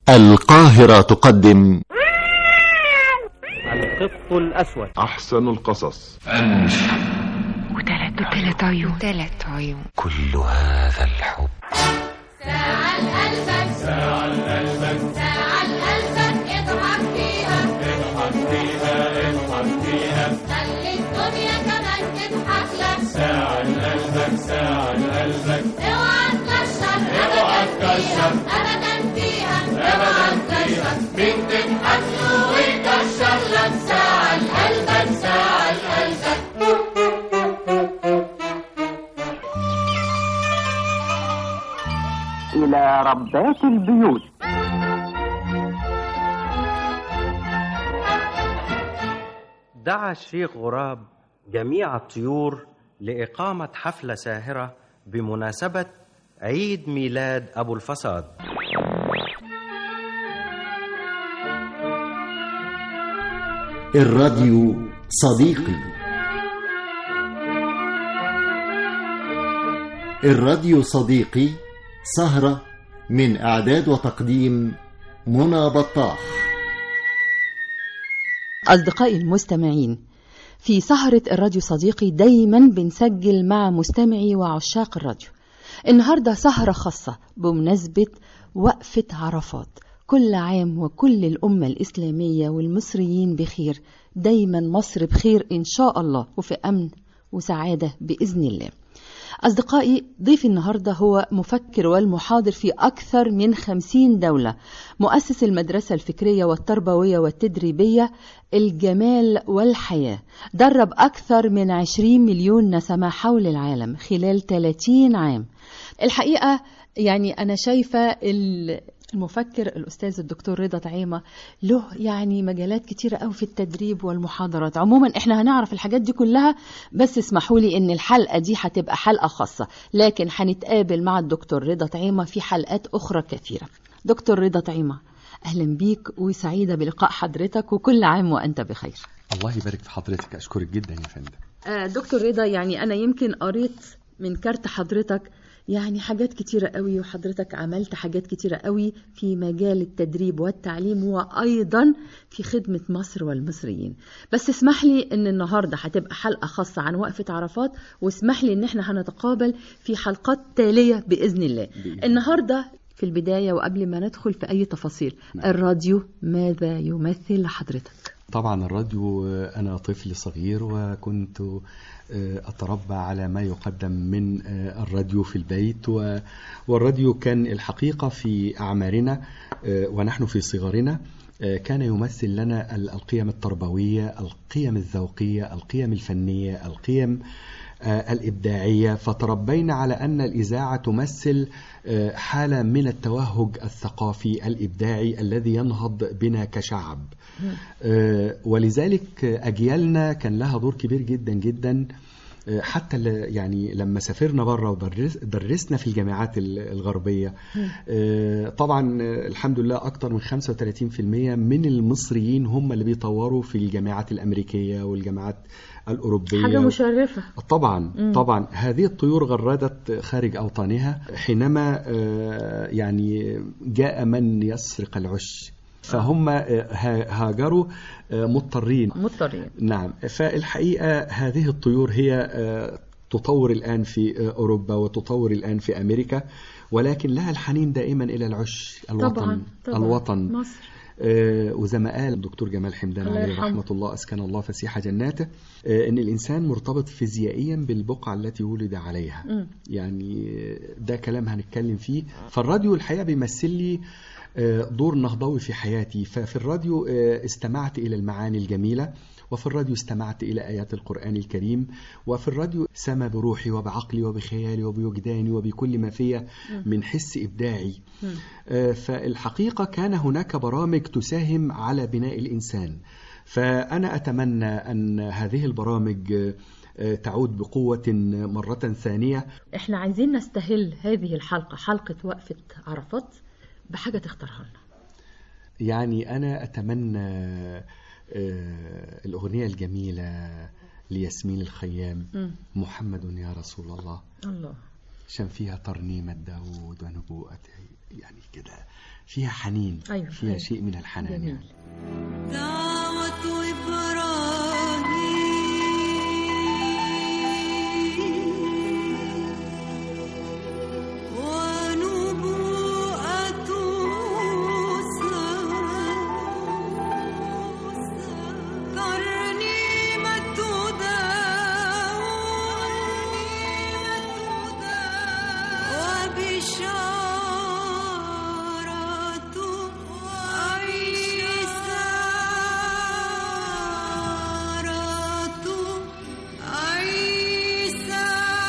القاهرة تقدم القط الأسود أحسن القصص وثلاث وثلاث عيون ثلاث عيون كل هذا الحب ساعة لقلبك ساعة لقلبك ساعة لقلبك اضحك فيها اضحك فيها اضحك فيها خلي الدنيا كمان تضحك لك ساعة لقلبك ساعة لقلبك اوعى تكشر اوعى تكشر ابدا فيها اوعى تكشر مين تضحك له ويكشر لك ساعة لقلبك ساعة لقلبك إلى ربات البيوت دعا الشيخ غراب جميع الطيور لإقامة حفلة ساهرة بمناسبة عيد ميلاد أبو الفساد الراديو صديقي الراديو صديقي سهرة من إعداد وتقديم منى بطاح أصدقائي المستمعين في سهرة الراديو صديقي دايما بنسجل مع مستمعي وعشاق الراديو النهاردة سهرة خاصة بمناسبة وقفة عرفات كل عام وكل الأمة الإسلامية والمصريين بخير دايما مصر بخير إن شاء الله وفي أمن وسعادة بإذن الله أصدقائي ضيف النهاردة هو مفكر والمحاضر في أكثر من خمسين دولة مؤسس المدرسة الفكرية والتربوية والتدريبية الجمال والحياة درب أكثر من عشرين مليون نسمة حول العالم خلال 30 عام الحقيقة يعني أنا شايفة ال- المفكر الأستاذ الدكتور رضا طعيمة له يعني مجالات كتيرة قوي في التدريب والمحاضرات عموما احنا هنعرف الحاجات دي كلها بس اسمحوا لي ان الحلقة دي هتبقى حلقة خاصة لكن هنتقابل مع الدكتور رضا طعيمة في حلقات أخرى كثيرة دكتور رضا طعيمة أهلا بيك وسعيدة بلقاء حضرتك وكل عام وأنت بخير الله يبارك في حضرتك اشكرك جدا يا فندم آه، دكتور رضا يعني أنا يمكن قريت من كارت حضرتك يعني حاجات كتيرة قوي وحضرتك عملت حاجات كتيرة قوي في مجال التدريب والتعليم وأيضا في خدمة مصر والمصريين بس اسمح لي ان النهاردة هتبقى حلقة خاصة عن وقفة عرفات واسمح لي ان احنا هنتقابل في حلقات تالية بإذن الله بإذن. النهاردة في البداية وقبل ما ندخل في أي تفاصيل الراديو ماذا يمثل لحضرتك؟ طبعا الراديو آه، انا طفل صغير وكنت آه، اتربى على ما يقدم من آه، الراديو في البيت و- والراديو كان الحقيقه في اعمارنا آه، ونحن في صغرنا آه، كان يمثل لنا ال- القيم التربويه القيم الذوقيه القيم الفنيه القيم آه، الإبداعية فتربينا على أن الإذاعة تمثل آه، حالة من التوهج الثقافي الإبداعي الذي ينهض بنا كشعب آه، ولذلك أجيالنا كان لها دور كبير جدا جدا آه، حتى ل- يعني لما سافرنا بره ودرسنا في الجامعات ال- الغربية آه، طبعا آه، الحمد لله أكثر من 35% من المصريين هم اللي بيطوروا في الجامعات الأمريكية والجامعات الأوروبية حاجة مشرفة طبعا مم. طبعا هذه الطيور غردت خارج أوطانها حينما آه، يعني جاء من يسرق العش فهم آه، ها- هاجروا آه، مضطرين مضطرين نعم فالحقيقة هذه الطيور هي آه، تطور الآن في آه، أوروبا وتطور الآن في أمريكا ولكن لها الحنين دائما إلى العش الوطن طبعا طبعا الوطن مصر آه، وزي ما قال الدكتور جمال حمدان الله عليه يرحمه. رحمة الله أسكن الله فسيح جناته آه، إن الإنسان مرتبط فيزيائيا بالبقعة التي ولد عليها مم. يعني ده كلام هنتكلم فيه فالراديو الحقيقة بيمثل لي آه، دور نهضوي في حياتي ففي الراديو آه، استمعت إلى المعاني الجميلة وفي الراديو استمعت إلى آيات القرآن الكريم وفي الراديو سمى بروحي وبعقلي وبخيالي وبوجداني وبكل ما فيا من حس إبداعي مم. آه، فالحقيقة كان هناك برامج تساهم على بناء الإنسان فأنا أتمنى أن هذه البرامج آه، آه، تعود بقوة مرة ثانية احنا عايزين نستهل هذه الحلقة حلقة وقفة عرفات بحاجة تختارها لنا يعني أنا أتمنى آه، الأغنية الجميلة لياسمين الخيام مم. محمد يا رسول الله الله عشان فيها ترنيمة داود ونبوءته يعني كده فيها حنين أيوة، فيها أيوة. شيء من الحنان جميل. يعني دعوة إبراهيم ونبوءة موسى ترنيمة داود وبشارة عيسى عيسى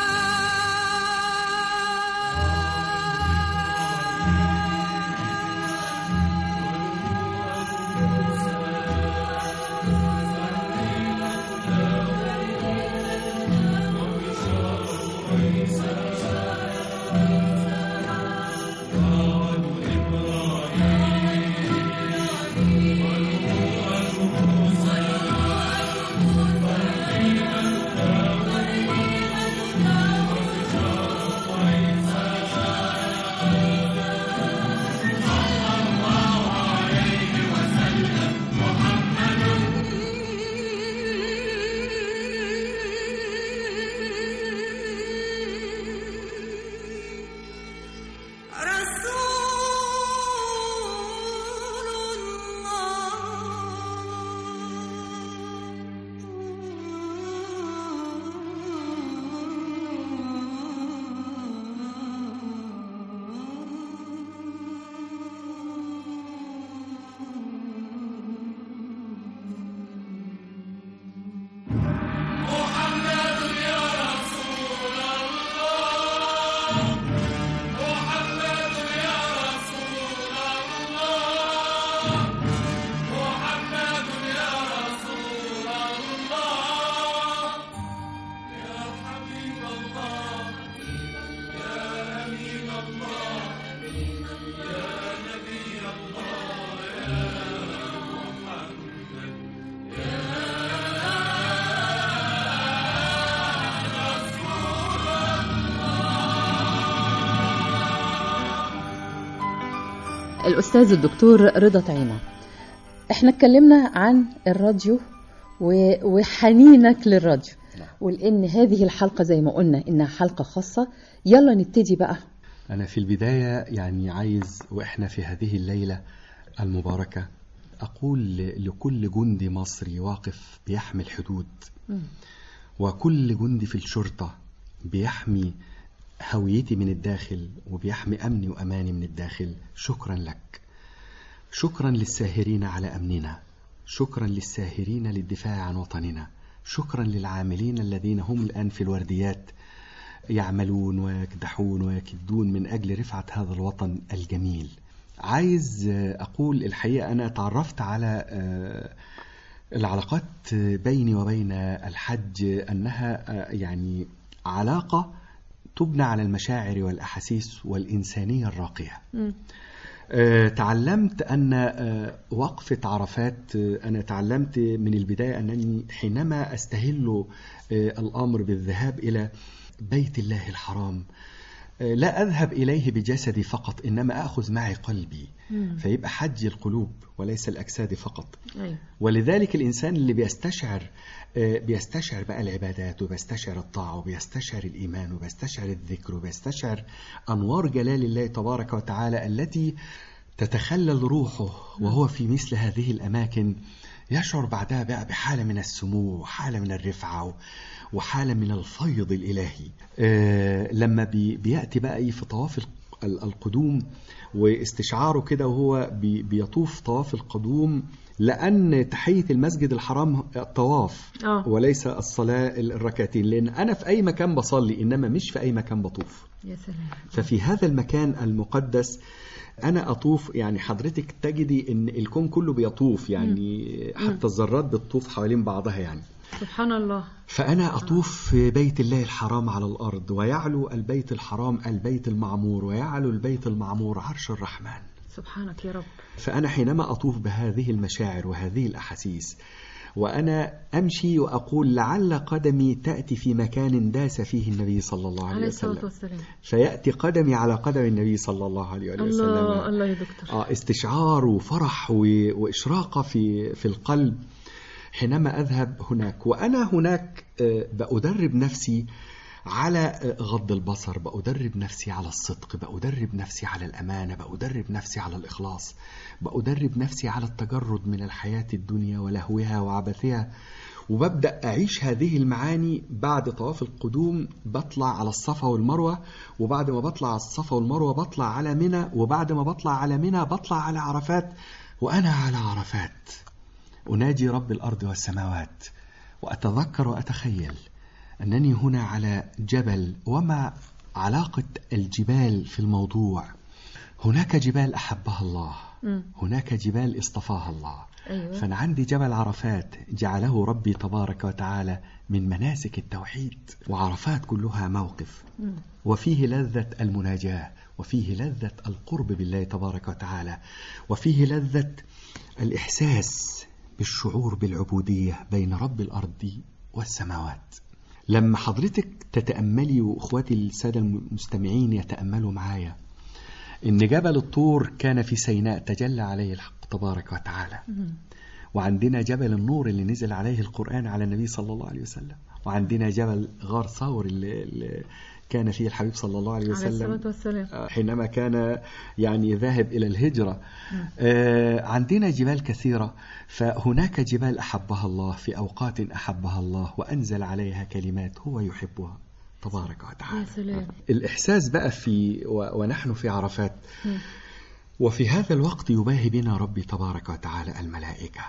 رسول الأستاذ الدكتور رضا طعيمة احنا اتكلمنا عن الراديو و- وحنينك للراديو ولأن هذه الحلقة زي ما قلنا إنها حلقة خاصة يلا نبتدي بقى أنا في البداية يعني عايز وإحنا في هذه الليلة المباركة أقول ل- لكل جندي مصري واقف بيحمي الحدود وكل جندي في الشرطة بيحمي هويتي من الداخل وبيحمي أمني وأماني من الداخل شكرا لك شكرا للساهرين على أمننا شكرا للساهرين للدفاع عن وطننا شكرا للعاملين الذين هم الآن في الورديات يعملون ويكدحون ويكدون من أجل رفعة هذا الوطن الجميل عايز آه، أقول الحقيقة أنا تعرفت على آه، العلاقات بيني وبين الحج أنها آه، يعني علاقة تبنى على المشاعر والأحاسيس والإنسانية الراقية آه، تعلمت أن آه، وقفة عرفات آه، أنا تعلمت من البداية أنني حينما أستهل آه، الأمر بالذهاب إلى بيت الله الحرام آه، لا أذهب إليه بجسدي فقط إنما أخذ معي قلبي فيبقى حج القلوب وليس الأجساد فقط أيوة. ولذلك الإنسان اللي بيستشعر آه، بيستشعر بقى العبادات وبيستشعر الطاعة وبيستشعر الإيمان وبيستشعر الذكر وبيستشعر أنوار جلال الله تبارك وتعالى التي تتخلل روحه وهو في مثل هذه الأماكن يشعر بعدها بقى بحالة من السمو وحالة من الرفعة وحالة من الفيض الإلهي آه، لما بي- بيأتي بقى إيه في طواف ال- ال- القدوم واستشعاره كده وهو بي- بيطوف طواف القدوم لأن تحية المسجد الحرام الطواف آه. وليس الصلاة الركعتين لأن أنا في أي مكان بصلي إنما مش في أي مكان بطوف يا سلام ففي هذا المكان المقدس أنا أطوف يعني حضرتك تجدي إن الكون كله بيطوف يعني حتى الذرات بتطوف حوالين بعضها يعني سبحان الله فأنا أطوف في بيت الله الحرام على الأرض ويعلو البيت الحرام البيت المعمور ويعلو البيت المعمور عرش الرحمن سبحانك يا رب فأنا حينما أطوف بهذه المشاعر وهذه الأحاسيس وأنا أمشي وأقول لعل قدمي تأتي في مكان داس فيه النبي صلى الله عليه عليه الصلاة وسلم والسلام فيأتي قدمي على قدم النبي صلى الله عليه وآله وسلم الله الله يا دكتور آه استشعار وفرح و- وإشراقة في في القلب حينما أذهب هناك وأنا هناك آه، بأدرب نفسي على آه، غض البصر بأدرب نفسي على الصدق بأدرب نفسي على الأمانة بأدرب نفسي على الإخلاص بأدرب نفسي على التجرد من الحياة الدنيا ولهوها وعبثها وببدأ أعيش هذه المعاني بعد طواف القدوم بطلع على الصفا والمروة وبعد ما بطلع على الصفا والمروة بطلع على منى وبعد ما بطلع على منى بطلع على عرفات وأنا على عرفات أناجي رب الأرض والسماوات وأتذكر وأتخيل أنني هنا على جبل وما علاقة الجبال في الموضوع هناك جبال أحبها الله مم. هناك جبال اصطفاها الله أيوة. فأنا عندي جبل عرفات جعله ربي تبارك وتعالى من مناسك التوحيد وعرفات كلها موقف مم. وفيه لذة المناجاة وفيه لذة القرب بالله تبارك وتعالى وفيه لذة الإحساس بالشعور بالعبودية بين رب الأرض والسماوات لما حضرتك تتأملي وإخواتي السادة المستمعين يتأملوا معايا إن جبل الطور كان في سيناء تجلى عليه الحق تبارك وتعالى مم. وعندنا جبل النور اللي نزل عليه القرآن على النبي صلى الله عليه وسلم وعندنا جبل غار ثور اللي, اللي كان فيه الحبيب صلى الله عليه عليه وسلم الصلاة والسلام آه، حينما كان يعني ذاهب إلى الهجرة آه، عندنا جبال كثيرة فهناك جبال أحبها الله في أوقات أحبها الله وأنزل عليها كلمات هو يحبها تبارك وتعالى يا سلام الإحساس بقى في و- ونحن في عرفات مم. وفي هذا الوقت يباهي بنا ربي تبارك وتعالى الملائكة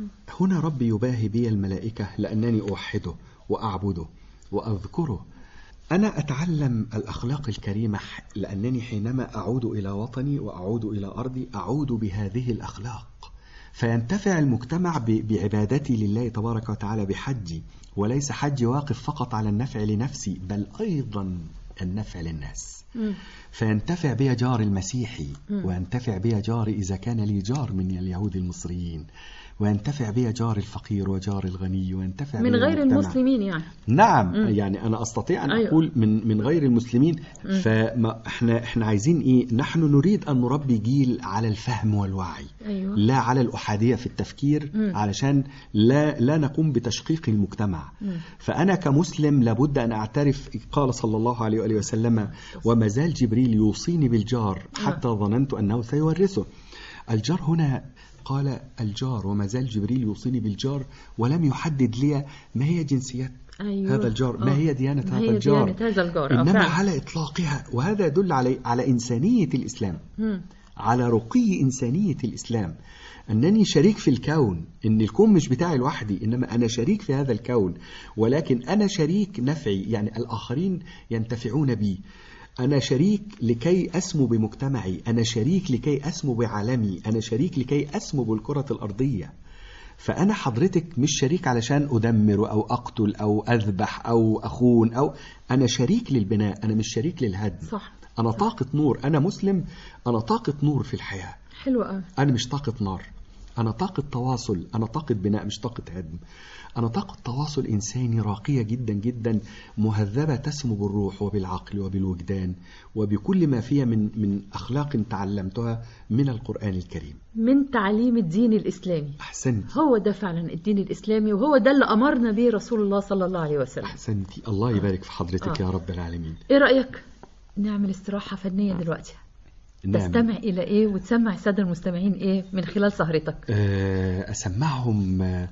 هنا ربي يباهي بي الملائكة لأنني أوحده وأعبده وأذكره أنا أتعلم الأخلاق الكريمة ح- لأنني حينما أعود إلى وطني وأعود إلى أرضي أعود بهذه الأخلاق فينتفع المجتمع ب- بعبادتي لله تبارك وتعالى بحجي وليس حجي واقف فقط على النفع لنفسي بل أيضا النفع للناس مم. فينتفع بي جار المسيحي مم. وينتفع بي جاري إذا كان لي جار من اليهود المصريين وينتفع بي جار الفقير وجار الغني وينتفع من بي غير المجتمع. المسلمين يعني نعم مم. يعني انا استطيع ان أيوة. اقول من من غير المسلمين مم. فما احنا احنا عايزين ايه نحن نريد ان نربي جيل على الفهم والوعي أيوة لا على الأحادية في التفكير مم. علشان لا لا نقوم بتشقيق المجتمع مم. فأنا كمسلم لابد أن أعترف قال صلى الله عليه وآله وسلم وما زال جبريل يوصيني بالجار حتى ظننت أنه سيورثه الجار هنا قال الجار وما زال جبريل يوصيني بالجار ولم يحدد لي ما هي جنسيات أيوة. هذا الجار ما آه. هي ديانة ما هذا هي الجار ديانة هذا الجار آه، إنما فعلا. على إطلاقها وهذا يدل على على إنسانية الإسلام مم. على رقي إنسانية الإسلام أنني شريك في الكون إن الكون مش بتاعي لوحدي إنما أنا شريك في هذا الكون ولكن أنا شريك نفعي يعني الآخرين ينتفعون بي أنا شريك لكي أسمو بمجتمعي أنا شريك لكي أسمو بعالمي أنا شريك لكي أسمو بالكرة الأرضية فأنا حضرتك مش شريك علشان أدمر أو أقتل أو أذبح أو أخون أو أنا شريك للبناء أنا مش شريك للهدم صح أنا طاقة نور أنا مسلم أنا طاقة نور في الحياة حلوة أوي أنا مش طاقة نار أنا طاقة تواصل أنا طاقة بناء مش طاقة هدم أنا طاقة تواصل إنساني راقية جدا جدا مهذبة تسمو بالروح وبالعقل وبالوجدان وبكل ما فيها من من أخلاق تعلمتها من القرآن الكريم من تعليم الدين الإسلامي أحسنت هو ده فعلا الدين الإسلامي وهو ده اللي أمرنا به رسول الله صلى الله عليه وسلم أحسنتي الله يبارك في حضرتك آه. يا رب العالمين إيه رأيك نعمل استراحة فنية دلوقتي نعم. تستمع إلى إيه وتسمع السادة المستمعين إيه من خلال سهرتك آه، أسمعهم آه،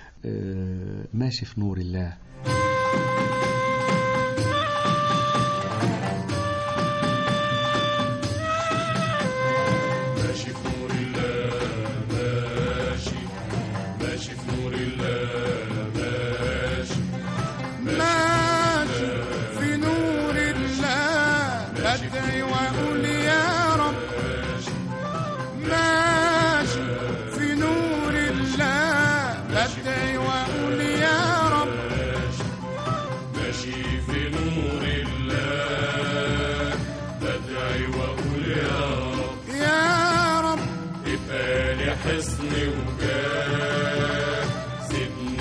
آه، ماشي في نور الله ماشي في نور الله ماشي ماشي في نور الله ماشي ماشي في نور الله بدعي واقول يا رب ماشي في نور الله بدعي واقول يا رب ماشي في نور الله بدعي واقول يا رب يا رب ابقى لي حصن وجاه سيبني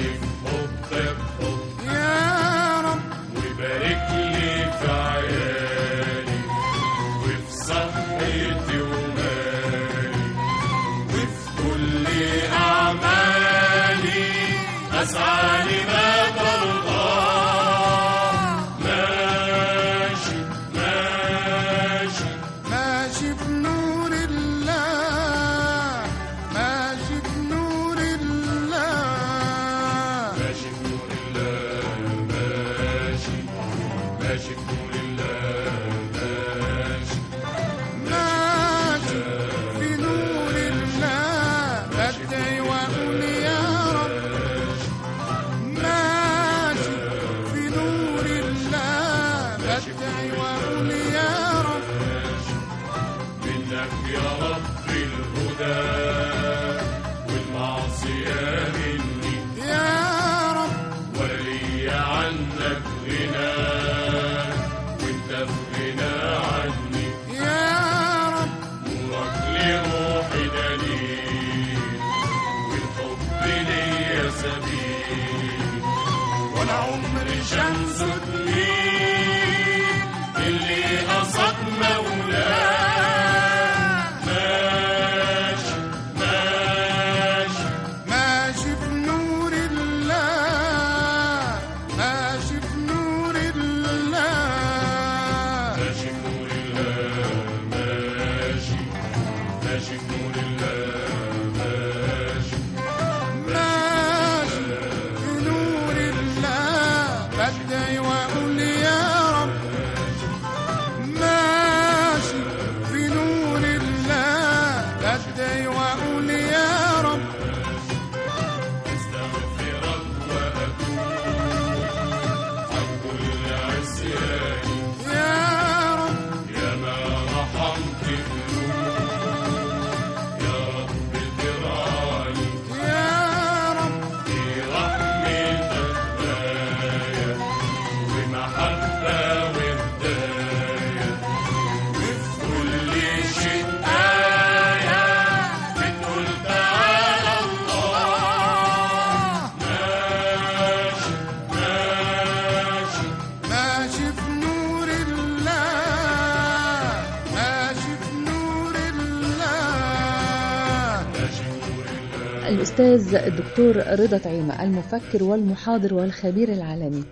الأستاذ الدكتور رضا طعيمة المفكر والمحاضر والخبير العالمي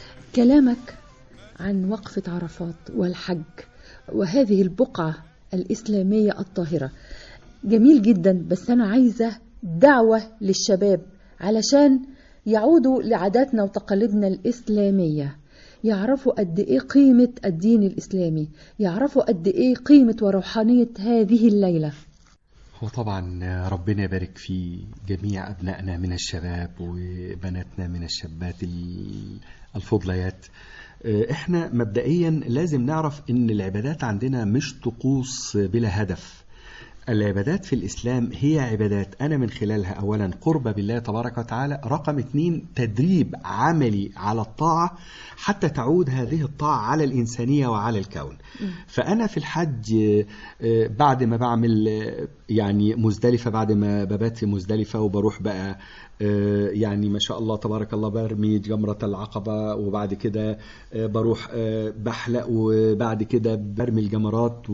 كلامك عن وقفة عرفات والحج وهذه البقعة الإسلامية الطاهرة جميل جدا بس أنا عايزة دعوة للشباب علشان يعودوا لعاداتنا وتقاليدنا الإسلامية يعرفوا قد إيه قيمة الدين الإسلامي يعرفوا قد إيه قيمة وروحانية هذه الليلة هو طبعا ربنا يبارك في جميع أبنائنا من الشباب وبناتنا من الشابات ال- الفضليات احنا مبدئيا لازم نعرف ان العبادات عندنا مش طقوس بلا هدف العبادات في الإسلام هي عبادات أنا من خلالها أولا قرب بالله تبارك وتعالى رقم اتنين تدريب عملي على الطاعة حتى تعود هذه الطاعة على الإنسانية وعلى الكون فأنا في الحج آه، آه، بعد ما بعمل آه، يعني مزدلفة بعد ما ببات في مزدلفة وبروح بقى آه، يعني ما شاء الله تبارك الله برمي جمرة العقبة وبعد كده آه، بروح آه، بحلق وبعد كده برمي الجمرات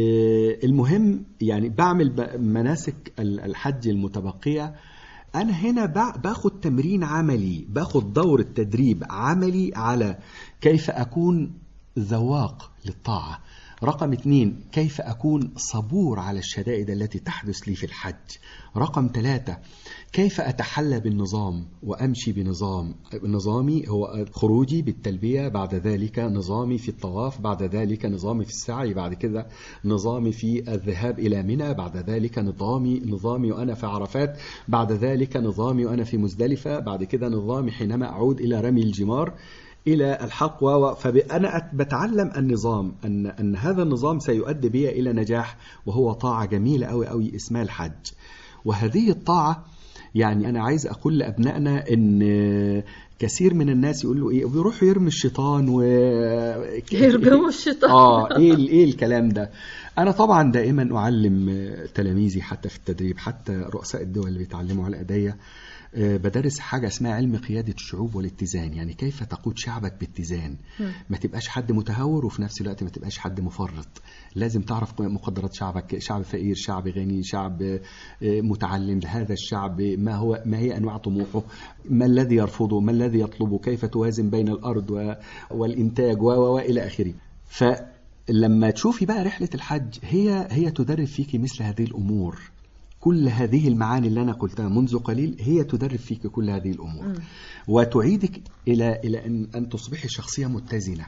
والمهم يعني بعمل ب- مناسك ال- الحج المتبقية أنا هنا ب- باخد تمرين عملي باخد دورة تدريب عملي على كيف أكون ذواق للطاعة رقم اثنين كيف أكون صبور على الشدائد التي تحدث لي في الحج رقم ثلاثة كيف أتحلى بالنظام وأمشي بنظام نظامي هو خروجي بالتلبية بعد ذلك نظامي في الطواف بعد ذلك نظامي في السعي بعد كده نظامي في الذهاب إلى منى بعد ذلك نظامي نظامي وأنا في عرفات بعد ذلك نظامي وأنا في مزدلفة بعد كده نظامي حينما أعود إلى رمي الجمار إلى الحق و فأنا أت- بتعلم النظام أن أن هذا النظام سيؤدي بي إلى نجاح وهو طاعة جميلة أوي أوي اسمها الحج وهذه الطاعة يعني أنا عايز أقول لأبنائنا إن كثير من الناس يقولوا إيه بيروحوا يرمي الشيطان و يرجموا الشيطان اه ايه ال- ايه الكلام ده انا طبعا دائما اعلم آه، تلاميذي حتى في التدريب حتى رؤساء الدول اللي بيتعلموا على ايديا آه، بدرس حاجه اسمها علم قياده الشعوب والاتزان يعني كيف تقود شعبك باتزان مم. ما تبقاش حد متهور وفي نفس الوقت ما تبقاش حد مفرط لازم تعرف مقدرات شعبك شعب فقير شعب غني شعب آه، متعلم هذا الشعب ما هو ما هي انواع طموحه ما الذي يرفضه ما الذي يطلبه كيف توازن بين الارض و- والانتاج و- و- والى اخره فلما تشوفي بقى رحله الحج هي هي تدرب فيك مثل هذه الامور كل هذه المعاني اللي انا قلتها منذ قليل هي تدرب فيك كل هذه الامور وتعيدك الى الى ان ان تصبحي شخصيه متزنه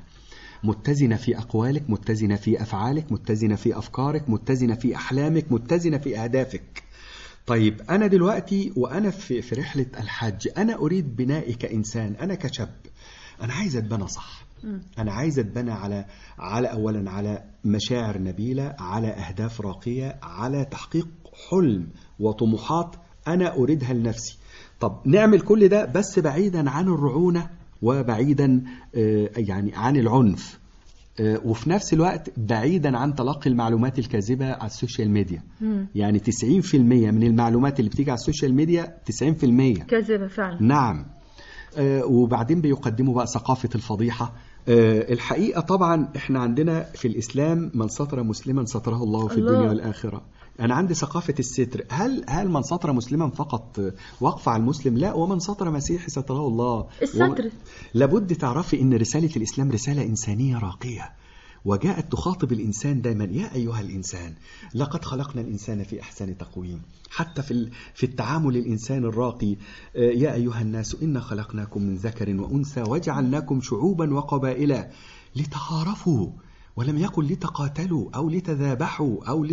متزنه في اقوالك متزنه في افعالك متزنه في افكارك متزنه في احلامك متزنه في اهدافك طيب انا دلوقتي وانا في في رحله الحج انا اريد بنائي كانسان انا كشاب انا عايز اتبنى صح انا عايز اتبنى على على اولا على مشاعر نبيله على اهداف راقيه على تحقيق حلم وطموحات انا اريدها لنفسي طب نعمل كل ده بس بعيدا عن الرعونه وبعيدا آه، يعني عن العنف آه، وفي نفس الوقت بعيدا عن تلقي المعلومات الكاذبه على السوشيال ميديا مم. يعني 90% من المعلومات اللي بتيجي على السوشيال ميديا 90% كذبة فعلا نعم آه، وبعدين بيقدموا بقى ثقافة الفضيحة آه، الحقيقة طبعا احنا عندنا في الإسلام من ستر مسلما ستره الله في الله. الدنيا والآخرة أنا عندي ثقافة الستر هل هل من ستر مسلما فقط آه، وقف على المسلم لا ومن ستر مسيحي ستره الله الستر. ومن- لابد تعرفي ان رسالة الاسلام رسالة انسانية راقية وجاءت تخاطب الانسان دائما يا ايها الانسان لقد خلقنا الانسان في احسن تقويم حتى في ال- في التعامل الانسان الراقي آه، يا ايها الناس انا خلقناكم من ذكر وانثى وجعلناكم شعوبا وقبائل لتعارفوا ولم يقل لتقاتلوا او لتذابحوا او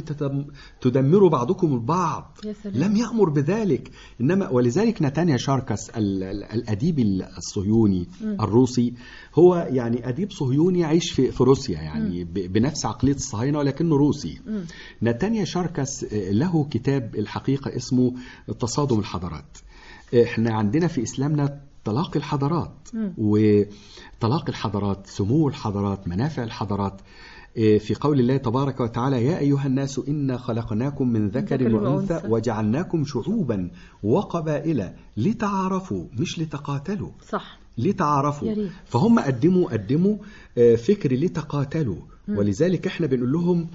لتدمروا بعضكم البعض يا سلام. لم يأمر بذلك إنما ولذلك نتانيا شاركس ال- ال- الأديب الصهيوني مم. الروسي هو يعني أديب صهيوني يعيش في في روسيا يعني ب- بنفس عقلية الصهاينة ولكنه روسي مم. نتانيا شاركس آه، له كتاب الحقيقة اسمه تصادم الحضارات احنا عندنا في إسلامنا تلاقي الحضارات مم. وتلاقي الحضارات سمو الحضارات منافع الحضارات آه، في قول الله تبارك وتعالى يا أيها الناس إنا خلقناكم من ذكر ذكر وأنثى وأنثى. وجعلناكم شعوبا وقبائل لتعارفوا مش لتقاتلوا صح لتعارفوا يا ريت. فهم قدموا قدموا آه، فكر لتقاتلوا مم. ولذلك احنا بنقول لهم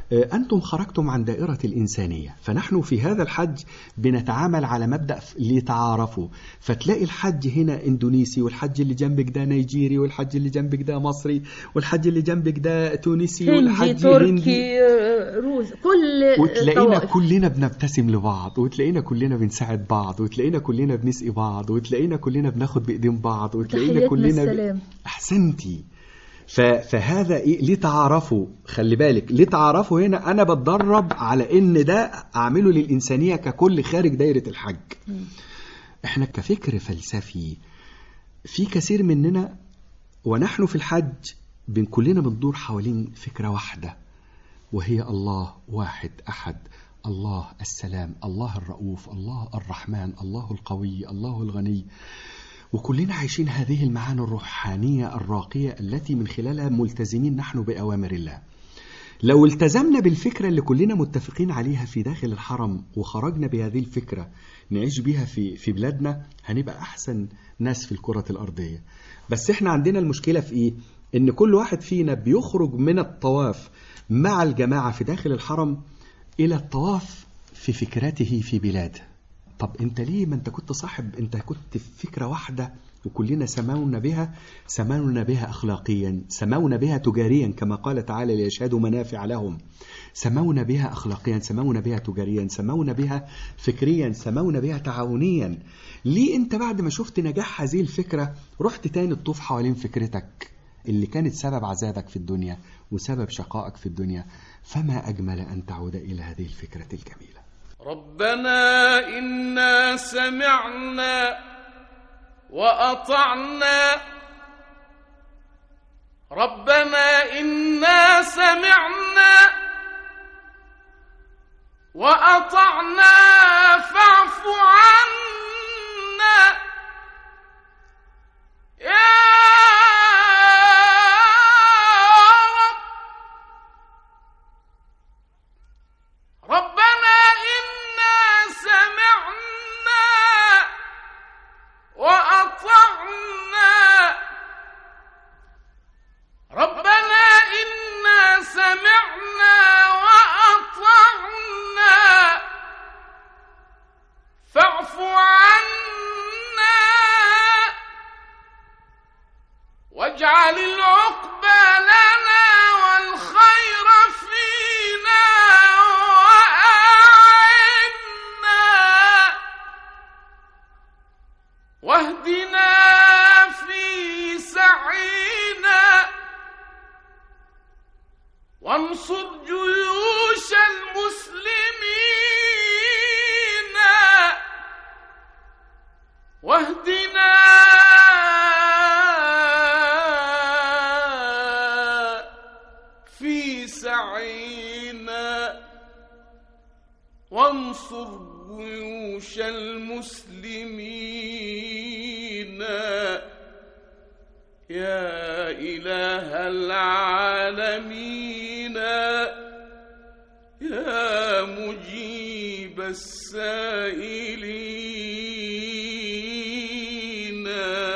آه، أنتم خرجتم عن دائرة الإنسانية فنحن في هذا الحج بنتعامل على مبدأ ف- لتعارفوا فتلاقي الحج هنا إندونيسي والحج اللي جنبك ده نيجيري والحج اللي جنبك ده مصري والحج اللي جنبك ده تونسي هندي والحج تركي آه، روس كل وتلاقينا الطوائف. كلنا بنبتسم لبعض وتلاقينا كلنا بنساعد بعض وتلاقينا كلنا بنسقي بعض وتلاقينا كلنا بناخد بايدين بعض وتلاقينا تحياتنا كلنا السلام. احسنتي ف... فهذا ايه ليه تعارفوا خلي بالك ليه تعارفوا هنا انا بتدرب على ان ده اعمله للانسانيه ككل خارج دايره الحج احنا كفكر فلسفي في كثير مننا ونحن في الحج بين كلنا بندور حوالين فكره واحده وهي الله واحد احد الله السلام الله الرؤوف الله الرحمن الله القوي الله الغني وكلنا عايشين هذه المعاني الروحانيه الراقيه التي من خلالها ملتزمين نحن باوامر الله لو التزمنا بالفكره اللي كلنا متفقين عليها في داخل الحرم وخرجنا بهذه الفكره نعيش بيها في في بلادنا هنبقى احسن ناس في الكره الارضيه بس احنا عندنا المشكله في ايه ان كل واحد فينا بيخرج من الطواف مع الجماعه في داخل الحرم الى الطواف في فكرته في بلاده طب انت ليه ما انت كنت صاحب انت كنت في فكره واحده وكلنا سمونا بها سمونا بها اخلاقيا سمونا بها تجاريا كما قال تعالى ليشهدوا منافع لهم سمونا بها اخلاقيا سمونا بها تجاريا سمونا بها فكريا سمونا بها تعاونيا ليه انت بعد ما شفت نجاح هذه الفكره رحت تاني تطوف حوالين فكرتك اللي كانت سبب عذابك في الدنيا وسبب شقائك في الدنيا فما اجمل ان تعود الى هذه الفكره الجميله ربنا إنا سمعنا وأطعنا ربنا إنا سمعنا وأطعنا فاعف عنا يا رب ربنا إنا سمعنا وأطعنا ربنا إنا سمعنا وأطعنا فاعف عنا واجعل العقبى لنا والخير فينا وأعنا واهدنا في سعينا وانصر جيوش المسلمين واهدنا في سعينا وانصر جيوش المسلمين يا إله العالمين يا مجيب السائلين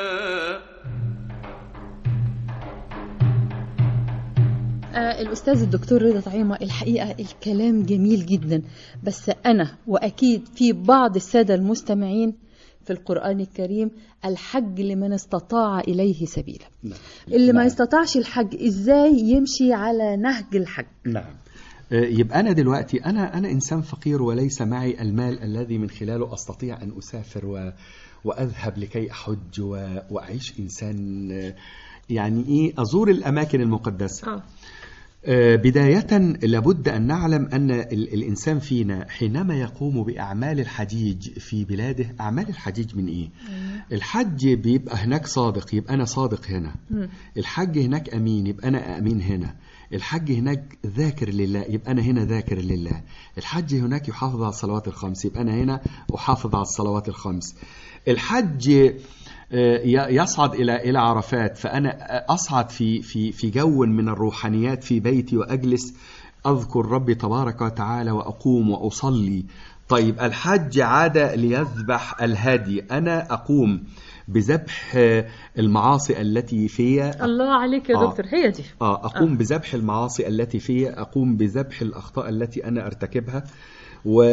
آه الأستاذ الدكتور رضا طعيمة الحقيقة الكلام جميل جدا بس أنا وأكيد في بعض السادة المستمعين في القرآن الكريم الحج لمن استطاع إليه سبيلا اللي ما نعم. يستطاعش الحج إزاي يمشي على نهج الحج نعم آه، يبقى أنا دلوقتي أنا أنا إنسان فقير وليس معي المال الذي من خلاله أستطيع أن أسافر و وأذهب لكي أحج و... وأعيش إنسان آه، يعني إيه أزور الأماكن المقدسة آه. آه، بداية لابد أن نعلم أن ال- الإنسان فينا حينما يقوم بأعمال الحجيج في بلاده أعمال الحجيج من إيه؟ الحج بيبقى هناك صادق يبقى أنا صادق هنا مم. الحج هناك أمين يبقى أنا أمين هنا الحج هناك ذاكر لله يبقى أنا هنا ذاكر لله الحج هناك يحافظ على الصلوات الخمس يبقى أنا هنا أحافظ على الصلوات الخمس الحج آه، ي- يصعد إلى إلى عرفات فأنا أصعد في في في جو من الروحانيات في بيتي وأجلس أذكر ربي تبارك وتعالى وأقوم وأصلي طيب الحج عاد ليذبح الهدي أنا أقوم بذبح آه، المعاصي التي في الله عليك يا آه. دكتور هي دي آه أقوم آه. بذبح المعاصي التي في أقوم بذبح الأخطاء التي أنا أرتكبها و...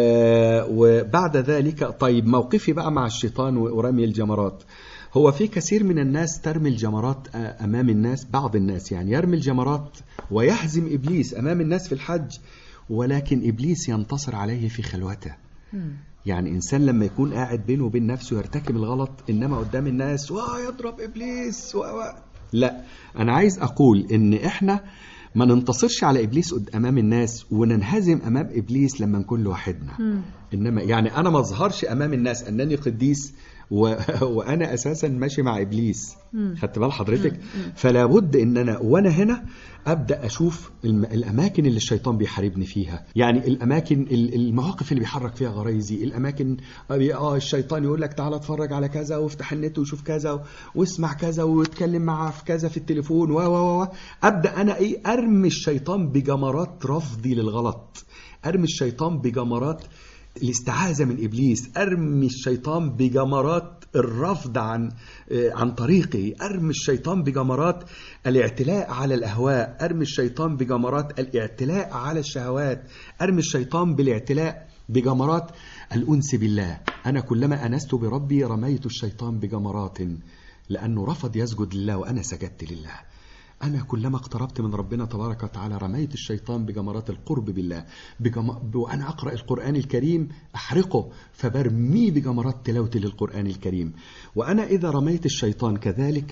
وبعد ذلك طيب موقفي بقى مع الشيطان ورمي الجمرات هو في كثير من الناس ترمي الجمرات آه، أمام الناس بعض الناس يعني يرمي الجمرات ويهزم إبليس أمام الناس في الحج ولكن إبليس ينتصر عليه في خلوته يعني إنسان لما يكون قاعد بينه وبين نفسه يرتكب الغلط إنما قدام الناس واه يضرب إبليس و... و... لا أنا عايز أقول إن إحنا ما ننتصرش على إبليس قد- أمام الناس وننهزم أمام إبليس لما نكون لوحدنا إنما يعني أنا ما أظهرش أمام الناس أنني قديس و... وأنا أساسا ماشي مع إبليس خدت بال حضرتك فلا بد ان انا وانا هنا ابدا اشوف الم- الاماكن اللي الشيطان بيحاربني فيها يعني الاماكن ال- المواقف اللي بيحرك فيها غرايزي الاماكن اه الشيطان يقول لك تعالى اتفرج على كذا وافتح النت وشوف كذا و- واسمع كذا واتكلم معاه في كذا في التليفون و و و ابدا انا ايه ارمي الشيطان بجمرات رفضي للغلط ارمي الشيطان بجمرات الاستعاذة من إبليس أرمي الشيطان بجمرات الرفض عن آه، عن طريقي أرمي الشيطان بجمرات الاعتلاء على الأهواء أرمي الشيطان بجمرات الاعتلاء على الشهوات أرمي الشيطان بالاعتلاء بجمرات الأنس بالله أنا كلما أنست بربي رميت الشيطان بجمرات لأنه رفض يسجد لله وأنا سجدت لله أنا كلما اقتربت من ربنا تبارك وتعالى رميت الشيطان بجمرات القرب بالله بجم... وأنا أقرأ القرآن الكريم أحرقه فبرميه بجمرات تلاوتي للقرآن الكريم وأنا إذا رميت الشيطان كذلك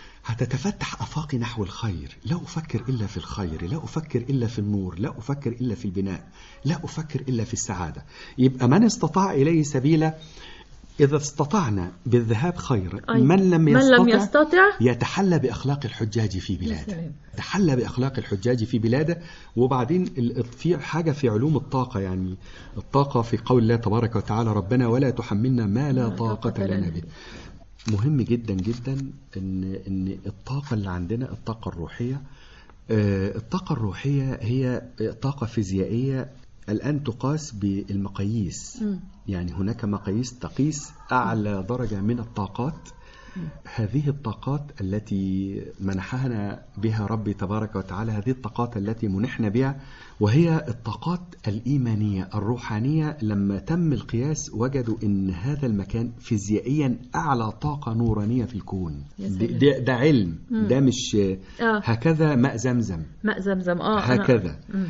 هتتفتح أفاقي نحو الخير لا أفكر إلا في الخير لا أفكر إلا في النور لا أفكر إلا في البناء لا أفكر إلا في السعادة يبقى من استطاع إليه سبيلا إذا استطعنا بالذهاب خير أي. من لم من يستطع, لم يستطع يتحلى بأخلاق الحجاج في بلاده سلام. تحلى بأخلاق الحجاج في بلاده وبعدين ال- في حاجة في علوم الطاقة يعني الطاقة في قول الله تبارك وتعالى ربنا ولا تحملنا ما لا طاقة لنا به مهم جدا جدا ان ان الطاقة اللي عندنا الطاقة الروحية آه، الطاقة الروحية هي طاقة فيزيائية الآن تقاس بالمقاييس يعني هناك مقاييس تقيس أعلى درجة من الطاقات هذه الطاقات التي منحنا بها ربي تبارك وتعالى هذه الطاقات التي منحنا بها وهي الطاقات الإيمانية الروحانية لما تم القياس وجدوا أن هذا المكان فيزيائيا أعلى طاقة نورانية في الكون يا ده, سلام. ده, ده علم مم. ده مش آه. هكذا ماء زمزم ماء زمزم اه أنا- هكذا مم.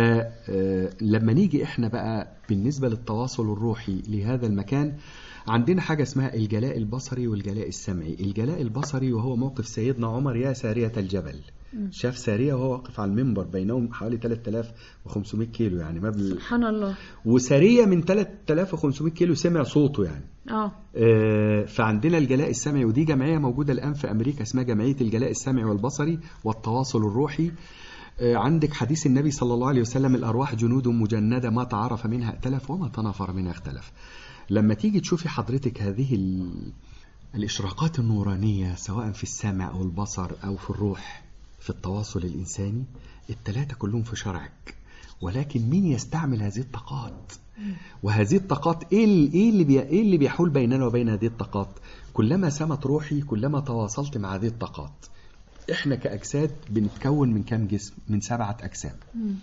فلما نيجي احنا بقى بالنسبة للتواصل الروحي لهذا المكان عندنا حاجة اسمها الجلاء البصري والجلاء السمعي الجلاء البصري وهو موقف سيدنا عمر يا سارية الجبل مم. شاف سارية وهو واقف على المنبر بينهم حوالي 3500 كيلو يعني مبلغ سبحان الله وسارية من 3500 كيلو سمع صوته يعني اه آه، فعندنا الجلاء السمعي ودي جمعية موجودة الآن في أمريكا اسمها جمعية الجلاء السمعي والبصري والتواصل الروحي آه، عندك حديث النبي صلى الله عليه وسلم الأرواح جنود مجندة ما تعرف منها ائتلف وما تنافر منها اختلف لما تيجي تشوفي حضرتك هذه ال... الإشراقات النورانية سواء في السمع أو البصر أو في الروح في التواصل الإنساني التلاتة كلهم في شرعك ولكن مين يستعمل هذه الطاقات وهذه الطاقات ايه ال- ايه اللي بي... ايه اللي بيحول بيننا وبين هذه الطاقات كلما سمت روحي كلما تواصلت مع هذه الطاقات احنا كاجساد بنتكون من كام جسم من سبعه اجسام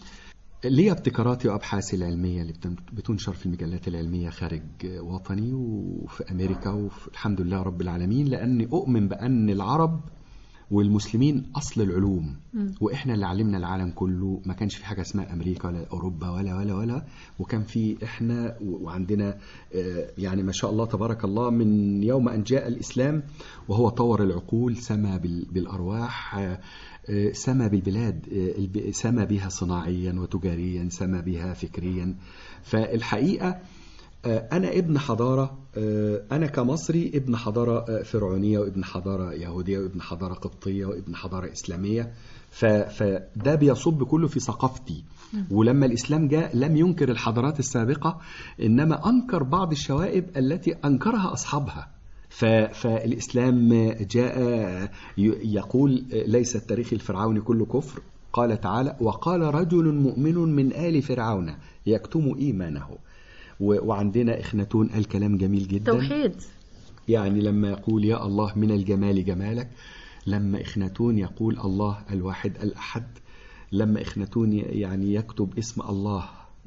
ليا ابتكاراتي وابحاثي العلميه اللي بتن- بتنشر في المجلات العلميه خارج وطني وفي امريكا والحمد لله رب العالمين لاني اؤمن بان العرب والمسلمين اصل العلوم مم. واحنا اللي علمنا العالم كله ما كانش في حاجه اسمها امريكا ولا اوروبا ولا ولا ولا وكان في احنا و- وعندنا آه، يعني ما شاء الله تبارك الله من يوم ان جاء الاسلام وهو طور العقول سما بال- بالارواح آه، آه، سما بالبلاد آه، الب- سما بها صناعيا وتجاريا سما بها فكريا فالحقيقه آه، أنا ابن حضارة آه، أنا كمصري ابن حضارة آه، فرعونية وابن حضارة يهودية وابن حضارة قبطية وابن حضارة إسلامية ف- فده بيصب كله في ثقافتي ولما الإسلام جاء لم ينكر الحضارات السابقة إنما أنكر بعض الشوائب التي أنكرها أصحابها ف- فالإسلام جاء ي- يقول ليس التاريخ الفرعوني كله كفر قال تعالى وقال رجل مؤمن من آل فرعون يكتم إيمانه و- وعندنا إخناتون قال كلام جميل جدا توحيد يعني لما يقول يا الله من الجمال جمالك لما إخناتون يقول الله الواحد الأحد لما إخناتون يعني يكتب اسم الله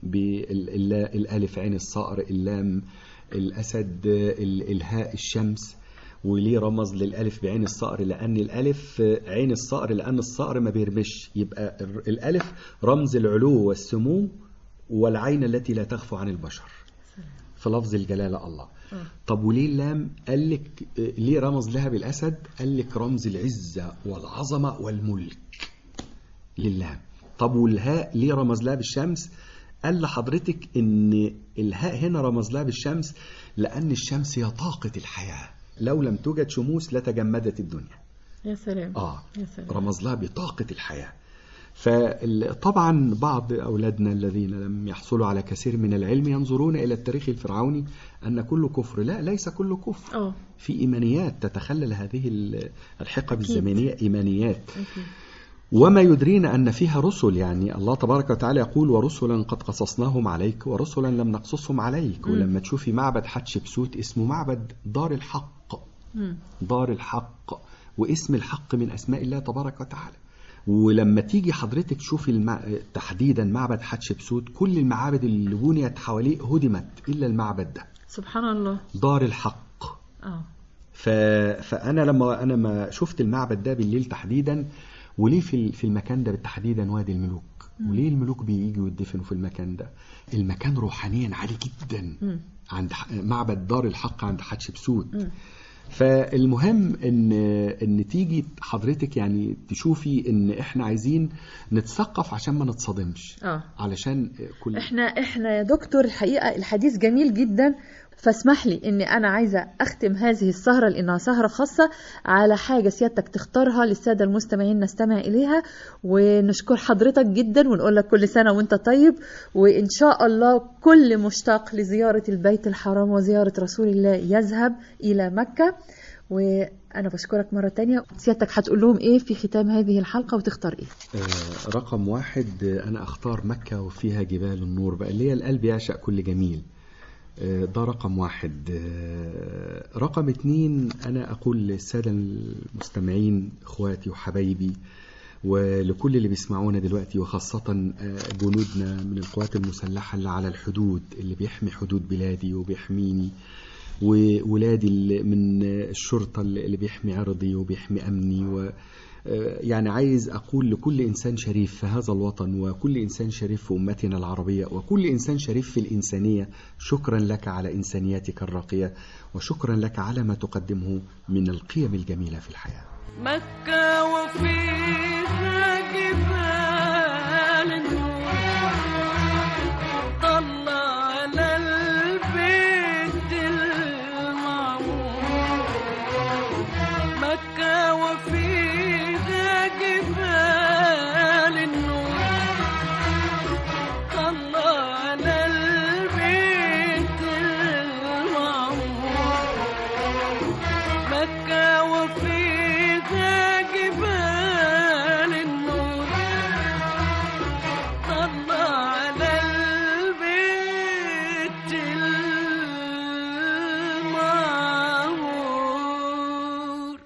بالألف عين الصقر اللام الأسد ال- الهاء الشمس وليه رمز للألف بعين الصقر لأن الألف عين الصقر لأن الصقر ما بيرمش يبقى ال- الألف رمز العلو والسمو والعين التي لا تخفى عن البشر في لفظ الجلالة الله طب وليه اللام قال لك آه، ليه رمز لها بالأسد قال لك رمز العزة والعظمة والملك لله طب والهاء ليه رمز لها بالشمس قال لحضرتك ان الهاء هنا رمز لها بالشمس لان الشمس هي طاقة الحياة لو لم توجد شموس لتجمدت الدنيا يا سلام اه يا سلام رمز لها بطاقة الحياة فطبعا بعض أولادنا الذين لم يحصلوا على كثير من العلم ينظرون إلى التاريخ الفرعوني أن كله كفر لا ليس كله كفر اه في إيمانيات تتخلل هذه ال- الحقب أكيد. الزمنية إيمانيات أكيد. وما يدرينا أن فيها رسل يعني الله تبارك وتعالى يقول ورسلا قد قصصناهم عليك ورسلا لم نقصصهم عليك مم. ولما تشوفي معبد حتشبسوت اسمه معبد دار الحق مم. دار الحق واسم الحق من أسماء الله تبارك وتعالى ولما تيجي حضرتك تشوفي المع... تحديدا معبد حتشبسوت كل المعابد اللي بنيت حواليه هدمت إلا المعبد ده سبحان الله دار الحق اه ف... فانا لما انا ما شفت المعبد ده بالليل تحديدا وليه في ال- في المكان ده تحديدا وادي الملوك مم. وليه الملوك بييجوا يدفنوا في المكان ده المكان روحانيا عالي جدا مم. عند ح- معبد دار الحق عند حتشبسوت مم. فالمهم ان ان تيجي حضرتك يعني تشوفي ان احنا عايزين نتثقف عشان ما نتصدمش اه علشان كل احنا احنا يا دكتور الحقيقه الحديث جميل جدا فاسمح لي اني انا عايزه اختم هذه السهره لانها سهره خاصه على حاجه سيادتك تختارها للساده المستمعين نستمع اليها ونشكر حضرتك جدا ونقول لك كل سنه وانت طيب وان شاء الله كل مشتاق لزياره البيت الحرام وزياره رسول الله يذهب الى مكه وانا بشكرك مره تانية سيادتك هتقول لهم ايه في ختام هذه الحلقه وتختار ايه آه، رقم واحد آه، أنا أختار مكة وفيها جبال النور بقى اللي هي القلب يعشق كل جميل آه، ده رقم واحد آه، رقم اتنين أنا أقول للسادة المستمعين إخواتي وحبايبي ولكل اللي بيسمعونا دلوقتي وخاصة آه، جنودنا من القوات المسلحة اللي على الحدود اللي بيحمي حدود بلادي وبيحميني وولادي اللي من الشرطة اللي بيحمي عرضي وبيحمي أمني و يعني عايز أقول لكل إنسان شريف في هذا الوطن وكل إنسان شريف في أمتنا العربية وكل إنسان شريف في الإنسانية شكرا لك على إنسانيتك الراقية وشكرا لك على ما تقدمه من القيم الجميلة في الحياة مكة وفيها جبال النور طلع على البيت المعمور مكة وفيها جبال النور طلع على البيت المعمور مكة وفيها جبال النور طلع على البيت المعمور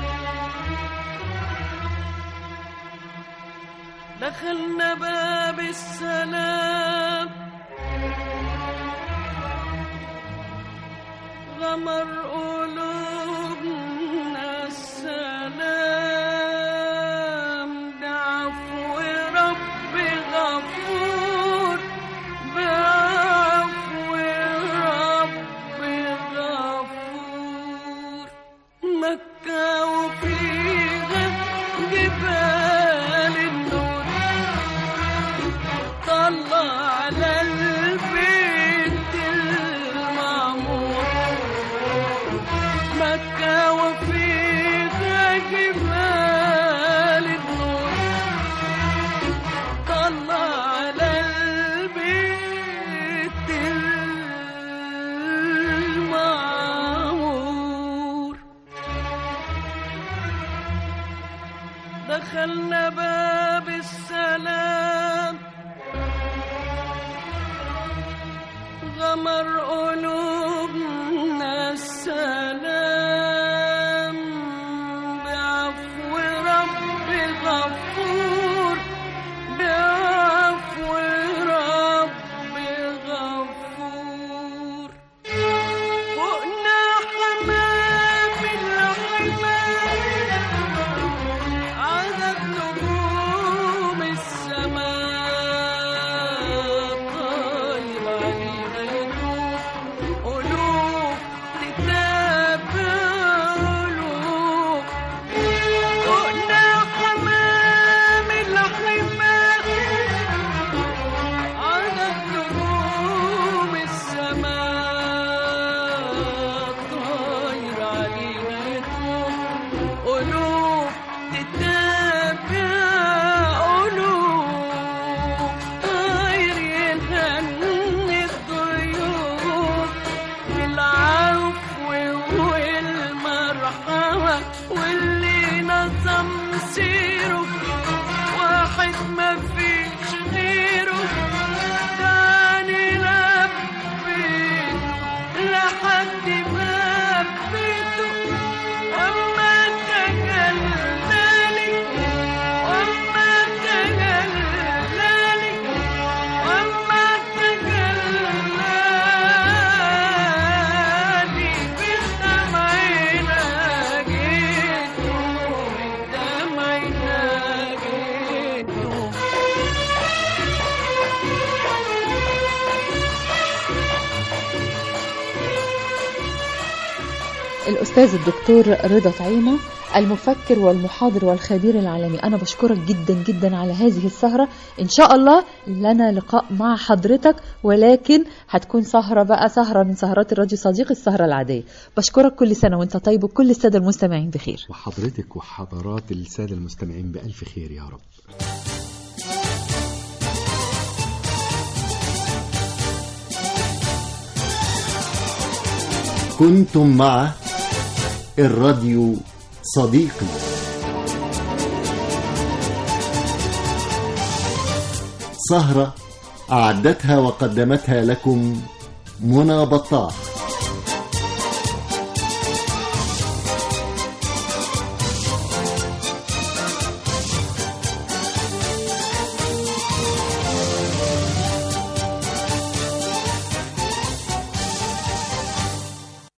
دخلنا باب السلام غمر قلوبنا السلام بعفو رب غفور بعفو رب غفور مكة وفيها جبال النور طلع على البيت المعمور مكة وفيها جبال النور طلع على البيت المعمور دخلنا باب السلام غمر قلوبنا السلام الأستاذ الدكتور رضا طعيمة المفكر والمحاضر والخبير العالمي أنا بشكرك جدا جدا على هذه السهرة إن شاء الله لنا لقاء مع حضرتك ولكن هتكون سهرة بقى سهرة من سهرات الراديو صديقي السهرة العادية بشكرك كل سنة وانت طيب وكل السادة المستمعين بخير وحضرتك وحضرات السادة المستمعين بألف خير يا رب كنتم مع الراديو صديقي سهرة أعدتها وقدمتها لكم منى بطاح